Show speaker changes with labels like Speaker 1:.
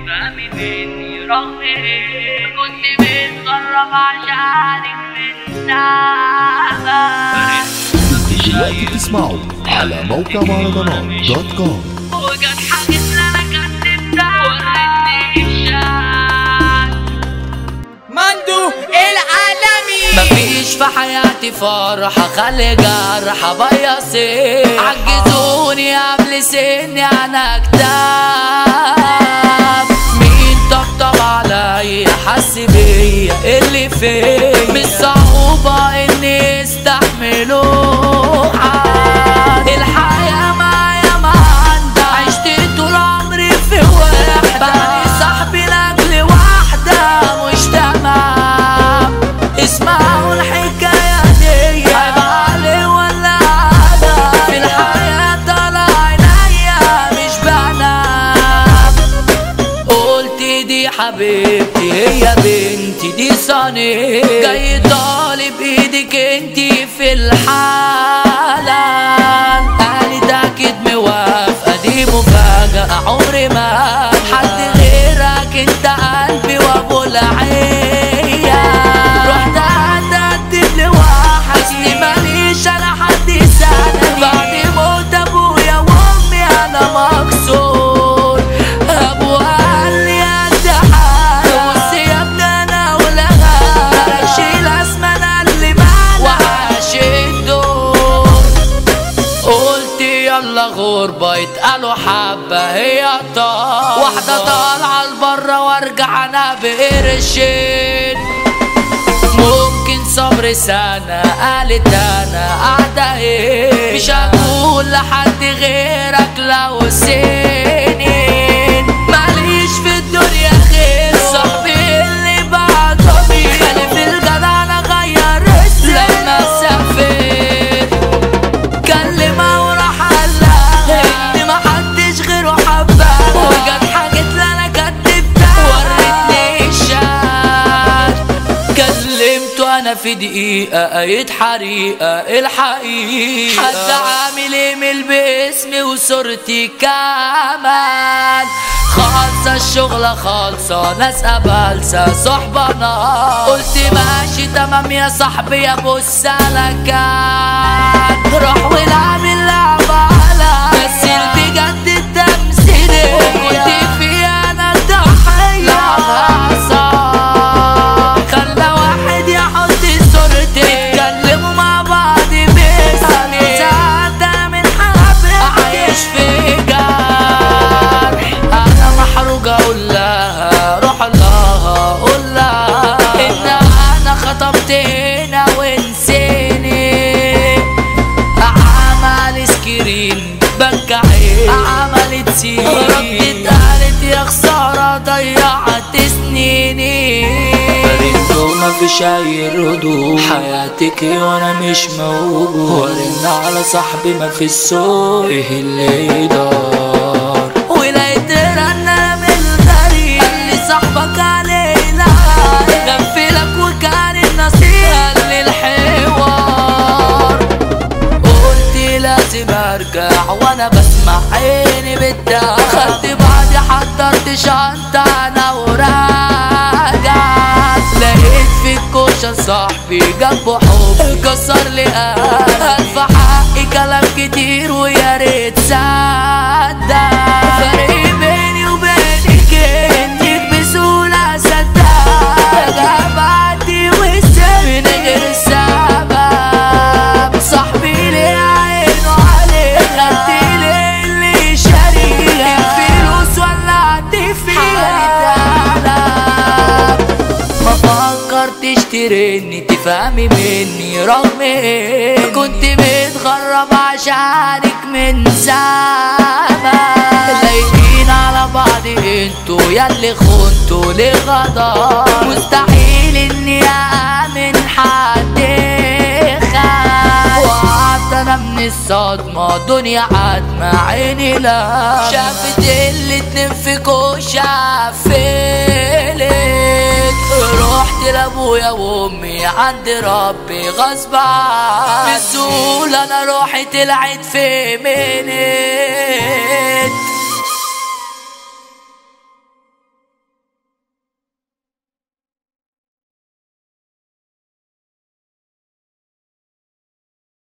Speaker 1: تفهمي مني رغم إيه كنت متغرب عشانك من زمان
Speaker 2: دلوقتي تسمعوا على موقع مهرجانات دوت كوم
Speaker 1: وجت حاجة أنا كتبتها وريتني الشات
Speaker 3: مندو العالمي
Speaker 4: مفيش في حياتي فرحة خلي جرح بيصير عجزوني قبل سني انا كتاب مين طبطب عليا حس بيا اللي فيا مش صعوبة اني استحملوها الحياة معايا ما عندها عشت طول عمري في وحدة بعني صاحبي لاجل واحدة مش تمام اسمعوا الحكاية دي عيب علي ولا أنا في الحياة طالع عينيا مش بنام قلت دي حبيبتي هي بنتي دي صني جاي طالب ايدك انتي في الحلال قالت اكيد موافقة دي مفاجأة عمري ما حد غيرك انت قلبي وابو العيال رحت اتقدم لواحد اصلي ماليش انا حد يسألني بعد موت ابويا وامي انا مكسور ابو قال لي انت حالك بص يا ابني انا ولغا اشيل اسمى انا اللي معنا وعاش الدور قلت يلا غربة يتقالوا حبة هي طار واحدة طالعة لبرا وارجع انا بقرشين ممكن صبر سنة قالت انا قاعدة ايه مش هقول لحد غيرك لو سنين ماليش في الدنيا غير صاحبي اللي بعطني خلي في الجدع انا غير اسمي لما سافرت كلمة وراح قالها ان محدش غيره حبها وجت حاجة اللي انا كتبتها ورتني الشات كلمته انا في دقيقة قايت حريقة الحقيقة حد عامل ايميل باسمي وصورتي كمان خالصة الشغلة خالصة ناس قبلسة صحبة نار قلت ماشي تمام يا صاحبي يا ابو السلكات روح والعب اللعبة على بس بجد التمثيلية كنت في انا الضحية لعبها صح خلى واحد يحط صورتي اتكلموا مع بعض باسمي ساعتها من حبيبتي عايش في جرح انا محروق اقول لها روح لها قول لها ان انا خطبت هنا ونسيني عمل سكرين بكعين عملت سين ردت قالت يا خسارة ضيعت سنيني انتو ما فيش اي ردود حياتك وانا مش موجود ورن على صاحبي ما في السوق ايه اللي دار ولقيت رنة من الغريب قال لي صاحبك علينا غفلك وكان النصيب قال لي الحوار قلت لازم ارجع وانا بسمع عيني بتدعى خدت بعضي حضرت شنطة انا وراجع لقيت في الكوشة صاحبي جنبه حب كسر لي قلب في حقي كلام كتير ويا ريت صدق فرق بيني وبينك انك بسهولة صدق بعدي وسط من غير سبب صاحبي ليه عينه عليه خدت ليه اللي شاريه الفلوس ولعت فيها ما فكرتش ترني تفهمي مني رغم إيه كنت متغرب عشانك من زمان لايقين على بعض انتوا ياللي خنتوا لغدار مستحيل اني اامن حد خان وقعدت انا من الصدمة دنيا عتمة عيني لا شافت الاتنين في كوشة فيلت رحت لابويا وامي عند ربي غصب عني بسهولة انا روحي طلعت في مني